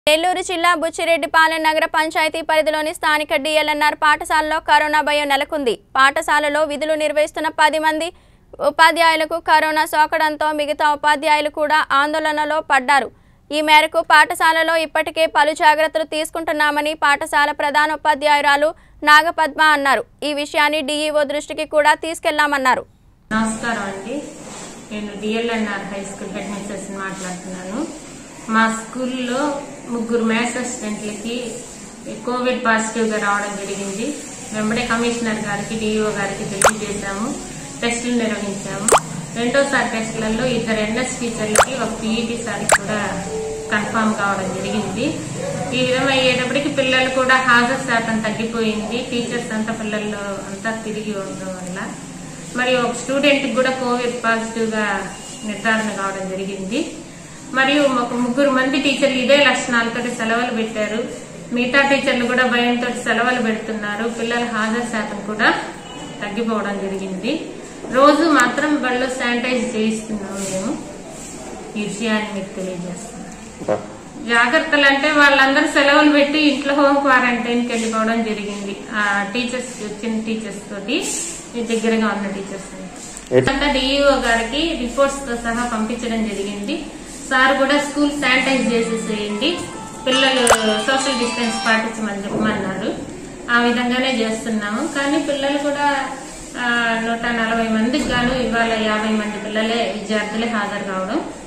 నెల్లూరు జిల్లా బుచ్చిరెడ్డిపాలెం నగర పంచాయతీ పరిధిలోని స్థానిక డిఎల్ఎన్ఆర్ పాఠశాలలో కరోనా భయం నెలకొంది పాఠశాలలో విధులు నిర్వహిస్తున్న పది మంది ఉపాధ్యాయులకు కరోనా సోకడంతో మిగతా ఉపాధ్యాయులు కూడా ఆందోళనలో పడ్డారు ఈ మేరకు పాఠశాలలో ఇప్పటికే పలు జాగ్రత్తలు తీసుకుంటున్నామని పాఠశాల ప్రధాన ఉపాధ్యాయురాలు నాగపద్మ అన్నారు ఈ విషయాన్ని డీఈఓ దృష్టికి కూడా తీసుకెళ్లామన్నారు నమస్కారం అండి నేను డిఎల్ఎన్ఆర్ హై స్కూల్ హెడ్ మిస్సెస్ మాట్లాడుతున్నాను మా స్కూల్లో ముగ్గురు మ్యాథ్స్ అసిస్టెంట్లకి కోవిడ్ పాజిటివ్ గా రావడం జరిగింది వెంబడే కమిషనర్ గారికి డిఈఓ గారికి తెలియజేశాము టెస్టులు నిర్వహించాము రెండోసారి టెస్టులలో ఇద్దరు ఎన్ఎస్ టీచర్లకి ఒక పీఈటీ సార్కి కూడా కన్ఫామ్ కావడం జరిగింది ఈ విధంగా అయ్యేటప్పటికి పిల్లలు కూడా హాజరు శాతం తగ్గిపోయింది టీచర్స్ అంతా పిల్లల్లో అంతా తిరిగి ఉండడం వల్ల మరి ఒక స్టూడెంట్ కూడా కోవిడ్ పాజిటివ్ గా నిర్ధారణ కావడం జరిగింది మరియు ఒక ముగ్గురు మంది టీచర్లు ఇదే లక్షణాలతో సెలవులు పెట్టారు మిగతా టీచర్లు కూడా భయంతో సెలవులు పెడుతున్నారు పిల్లల హాజరు శాతం కూడా తగ్గిపోవడం జరిగింది రోజు మాత్రం బళ్ళు శానిటైజ్ చేయిస్తున్నాము మేము ఈ విషయాన్ని మీకు తెలియజేస్తున్నాం జాగ్రత్తలు అంటే వాళ్ళందరూ సెలవులు పెట్టి ఇంట్లో హోమ్ క్వారంటైన్ కి వెళ్ళిపోవడం జరిగింది ఆ టీచర్స్ వచ్చిన టీచర్స్ తోటి ఈ దగ్గరగా ఉన్న టీచర్స్ అంతా డిఈఓ గారికి రిపోర్ట్స్ తో సహా పంపించడం జరిగింది సార్ కూడా స్కూల్ శానిటైజ్ చేసేసేయండి పిల్లలు సోషల్ డిస్టెన్స్ పాటించమని చెప్పమన్నారు ఆ విధంగానే చేస్తున్నాము కానీ పిల్లలు కూడా ఆ, నూట నలభై మందికి గాను ఇవాళ యాభై మంది పిల్లలే విద్యార్థులే హాజరు కావడం